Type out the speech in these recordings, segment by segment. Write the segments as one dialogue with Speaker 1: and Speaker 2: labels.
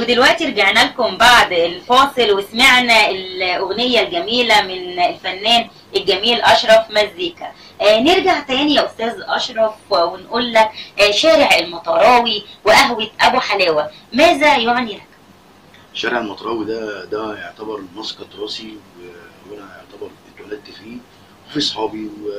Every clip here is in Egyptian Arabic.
Speaker 1: ودلوقتي رجعنا لكم بعد الفاصل وسمعنا الأغنية الجميلة من الفنان الجميل أشرف مزيكا آه نرجع تاني يا أستاذ أشرف ونقول لك آه شارع المطراوي وقهوة أبو حلاوة ماذا يعني لك؟
Speaker 2: شارع المطراوي ده ده يعتبر مسقط راسي و- وانا يعتبر اتولدت فيه وفي صحابي و...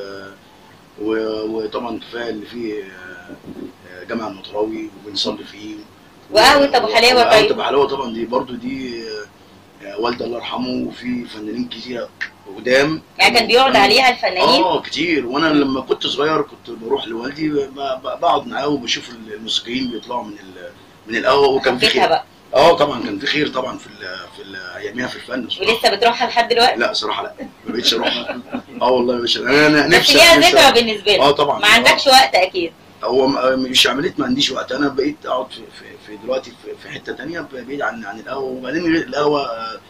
Speaker 2: و... وطبعا كفايه اللي فيه آه، آه، جامع المطراوي وبنصلي فيه
Speaker 1: وقهوة أبو حلاوة
Speaker 2: وقهوة
Speaker 1: طيب.
Speaker 2: ابو حلاوه طبعا دي برضو دي آه، آه، والدي الله يرحمه وفي فنانين كتير قدام
Speaker 1: يعني كان بيقعد عليها الفنانين
Speaker 2: اه كتير وانا لما كنت صغير كنت بروح لوالدي ب- ب- بقعد معاه وبشوف الموسيقيين بيطلعوا من ال... من القهوه وكان في
Speaker 1: حبيتها
Speaker 2: خير
Speaker 1: بقى
Speaker 2: اه طبعا كان في خير طبعا في ال في ال اياميها في الفن بصراحة.
Speaker 1: ولسه بتروحها لحد دلوقتي
Speaker 2: لا صراحه لا ما بقتش اروح اه والله يا باشا انا أنا
Speaker 1: بس
Speaker 2: نفسي
Speaker 1: ليها
Speaker 2: نفسي
Speaker 1: ذكرى
Speaker 2: أروح.
Speaker 1: بالنسبة لك
Speaker 2: اه طبعا
Speaker 1: ما عندكش وقت أكيد
Speaker 2: آه. هو م- مش عمليه ما عنديش وقت انا بقيت اقعد في, في, في دلوقتي في, في حته تانية بعيد عن عن القهوه وبعدين غير القهوه آه،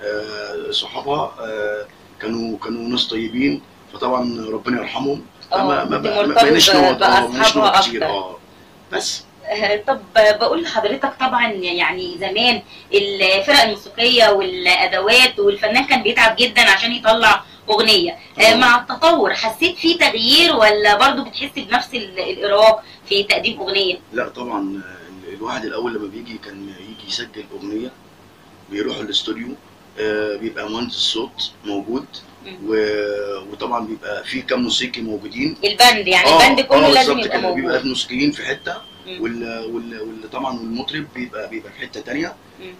Speaker 2: آه، صحابها آه، كانوا كانوا ناس طيبين فطبعا ربنا يرحمهم
Speaker 1: اه
Speaker 2: فما- ما
Speaker 1: كنت
Speaker 2: ما- ما
Speaker 1: مرتبط
Speaker 2: بقيناش نقعد اه ما بقيناش
Speaker 1: بأصحابها
Speaker 2: نقعد كتير
Speaker 1: أكتر
Speaker 2: اه بس
Speaker 1: آه، طب بقول لحضرتك طبعا يعني زمان الفرق الموسيقية والأدوات والفنان كان بيتعب جدا عشان يطلع أغنية آه،
Speaker 2: آه.
Speaker 1: مع التطور حسيت في تغيير ولا برضو بتحس بنفس ال- الإرهاق في تقديم أغنية؟
Speaker 2: لا طبعا ال- الواحد الاول لما بيجي كان يجي يسجل اغنيه بيروح الاستوديو آه، بيبقى مهندس الصوت موجود
Speaker 1: مم.
Speaker 2: و- وطبعا بيبقى في كام موسيقي موجودين
Speaker 1: البند يعني
Speaker 2: آه،
Speaker 1: البند كله
Speaker 2: آه،
Speaker 1: لازم
Speaker 2: بالظبط
Speaker 1: يبقى
Speaker 2: كده. بيبقى
Speaker 1: موجود
Speaker 2: الموسيقيين في حته
Speaker 1: مم.
Speaker 2: وال وال وال طبعا والمطرب بيبقى بيبقى في حته تانية
Speaker 1: مم.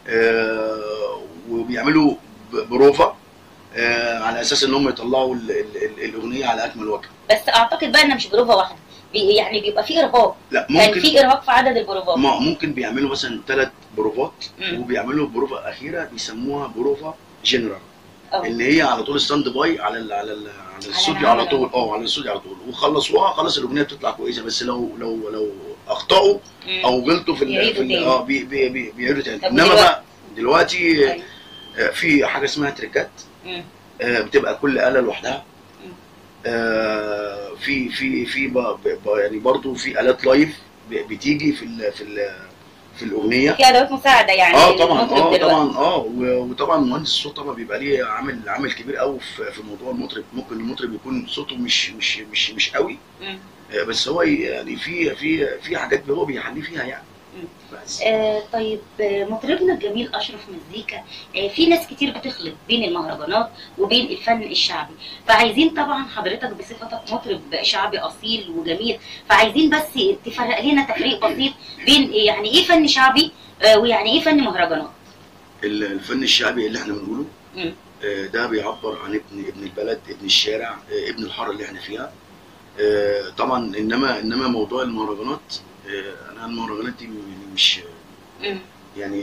Speaker 2: آه، وبيعملوا ب- بروفه آه، على اساس ان هم يطلعوا ال- ال- ال- الاغنيه على اكمل وجه
Speaker 1: بس أعتقد بقى إنها مش بروفة واحدة بي- يعني بيبقى في إرهاق
Speaker 2: لا
Speaker 1: كان
Speaker 2: ممكن
Speaker 1: في إرهاق في عدد البروفات
Speaker 2: ما ممكن بيعملوا مثلا ثلاث بروفات
Speaker 1: مم.
Speaker 2: وبيعملوا بروفه اخيره بيسموها بروفه جنرال
Speaker 1: اه
Speaker 2: اللي هي على طول ستاند باي على ال على ال على الاستوديو
Speaker 1: العمل
Speaker 2: على طول اه على الاستوديو على طول وخلصوها خلاص الاغنيه بتطلع كويسه بس لو لو لو اخطاوا
Speaker 1: مم.
Speaker 2: او غلطوا في ال-
Speaker 1: يعيدوا
Speaker 2: في ال-
Speaker 1: تاني.
Speaker 2: اه بي بي بي بيعيدوا تاني
Speaker 1: طب
Speaker 2: انما
Speaker 1: ودلوقتي؟
Speaker 2: بقى دلوقتي
Speaker 1: أيوة.
Speaker 2: آه، في حاجه اسمها تريكات
Speaker 1: مم.
Speaker 2: آه، بتبقى كل آلة لوحدها
Speaker 1: مم.
Speaker 2: آه، في في في ب- ب- يعني برضو في آلات لايف ب- بتيجي في ال في ال في الأغنية
Speaker 1: في أدوات مساعدة يعني
Speaker 2: اه طبعا
Speaker 1: للمطرب
Speaker 2: اه
Speaker 1: دلوقتي.
Speaker 2: طبعا اه و- وطبعا مهندس الصوت طبعا بيبقى ليه عامل عامل كبير قوي في في موضوع المطرب ممكن المطرب يكون صوته مش مش مش مش قوي
Speaker 1: مم.
Speaker 2: آه، بس هو يعني في في في حاجات هو بيحلي فيها يعني
Speaker 1: مم.
Speaker 2: بس
Speaker 1: آه طيب آه، مطربنا الجميل اشرف مزيكا آه في ناس كتير بتخلط بين المهرجانات وبين الفن الشعبي فعايزين طبعا حضرتك بصفتك مطرب شعبي اصيل وجميل فعايزين بس تفرق لنا تفريق بسيط بين يعني ايه فن شعبي آه ويعني ايه فن مهرجانات
Speaker 2: ال- الفن الشعبي اللي احنا بنقوله
Speaker 1: مم.
Speaker 2: آه، ده بيعبر عن ابن ابن البلد ابن الشارع آه، ابن الحاره اللي احنا فيها آه، طبعا انما انما موضوع المهرجانات آه، انا المهرجانات دي م- مش
Speaker 1: مم.
Speaker 2: يعني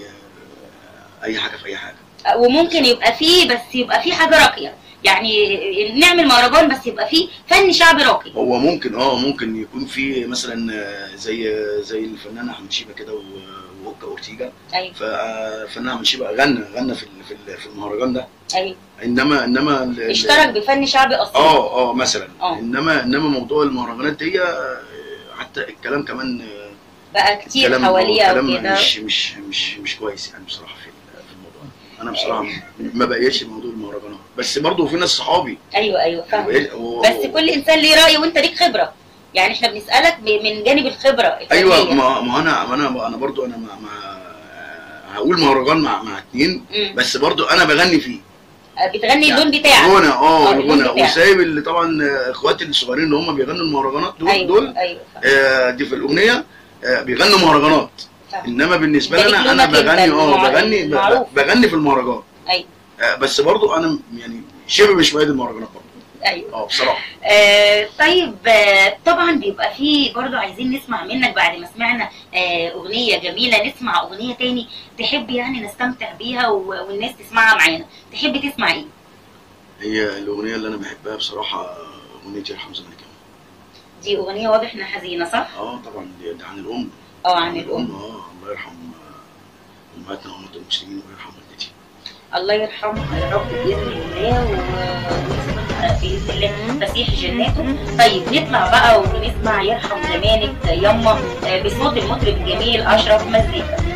Speaker 2: آه، اي حاجه في اي حاجه
Speaker 1: آه، وممكن يبقى فيه بس يبقى فيه حاجه راقيه يعني نعمل مهرجان بس يبقى فيه فن شعبي راقي
Speaker 2: هو ممكن اه ممكن يكون في مثلا آه، زي زي الفنان احمد شيبه كده و- واوكا اورتيجا
Speaker 1: ايوه
Speaker 2: فالفنان احمد شيبه غنى غنى في ال- في ال- في المهرجان ده
Speaker 1: ايوه
Speaker 2: انما انما ال- ال-
Speaker 1: اشترك بفن شعبي اصيل
Speaker 2: اه اه مثلا
Speaker 1: آه.
Speaker 2: انما انما موضوع المهرجانات دي آه، حتى الكلام كمان آه،
Speaker 1: بقى كتير
Speaker 2: كلام
Speaker 1: حواليها
Speaker 2: كلام
Speaker 1: وكده
Speaker 2: مش مش مش مش كويس يعني بصراحه في في الموضوع انا بصراحه ما بقيتش موضوع المهرجانات بس برضه في ناس صحابي
Speaker 1: ايوه ايوه
Speaker 2: ما
Speaker 1: فاهم
Speaker 2: بقيت- و-
Speaker 1: بس كل انسان ليه راي وانت ليك خبره يعني احنا بنسالك ب- من جانب الخبره الفنيه
Speaker 2: ايوه ما ما انا ما انا انا برضه انا مع, مع هقول مهرجان مع مع اتنين
Speaker 1: مم.
Speaker 2: بس برضه انا بغني فيه
Speaker 1: بتغني اللون بتاعك
Speaker 2: غنى اه
Speaker 1: آه، اللون
Speaker 2: الغنى
Speaker 1: بتاعك.
Speaker 2: وسايب اللي طبعا آه، اخواتي الصغيرين اللي هم بيغنوا المهرجانات دول
Speaker 1: ايوه
Speaker 2: دول
Speaker 1: ايوه فاهم.
Speaker 2: آه، دي في الاغنيه آه، بيغنوا مهرجانات
Speaker 1: فاهم.
Speaker 2: انما بالنسبه
Speaker 1: ده
Speaker 2: لي
Speaker 1: ليك
Speaker 2: انا انا
Speaker 1: لونك انت
Speaker 2: بغني اه
Speaker 1: المع-
Speaker 2: بغني ب-
Speaker 1: المعروف.
Speaker 2: بغني في المهرجان
Speaker 1: ايوه
Speaker 2: آه، بس برضو انا يعني شبه مش مؤيد المهرجانات برضو
Speaker 1: ايوه
Speaker 2: اه بصراحه
Speaker 1: آه طيب آه طبعا بيبقى فيه برضو عايزين نسمع منك بعد ما سمعنا آه اغنيه جميله نسمع اغنيه تاني تحب يعني نستمتع بيها و- والناس تسمعها معانا تحب تسمع ايه
Speaker 2: هي الاغنيه اللي انا بحبها بصراحه اغنيه يرحم زمانك
Speaker 1: دي اغنيه واضح انها حزينه صح
Speaker 2: اه طبعا دي, دي عن الام
Speaker 1: اه عن الام
Speaker 2: اه الله يرحم آه، امهاتنا وامهات المسلمين ويرحم والدتي
Speaker 1: الله يرحمها يا رب باذن الله و- ويسكنها باذن الله فسيح جناته طيب نطلع بقى ونسمع يرحم زمانك يما آه، بصوت المطرب الجميل اشرف مزيكا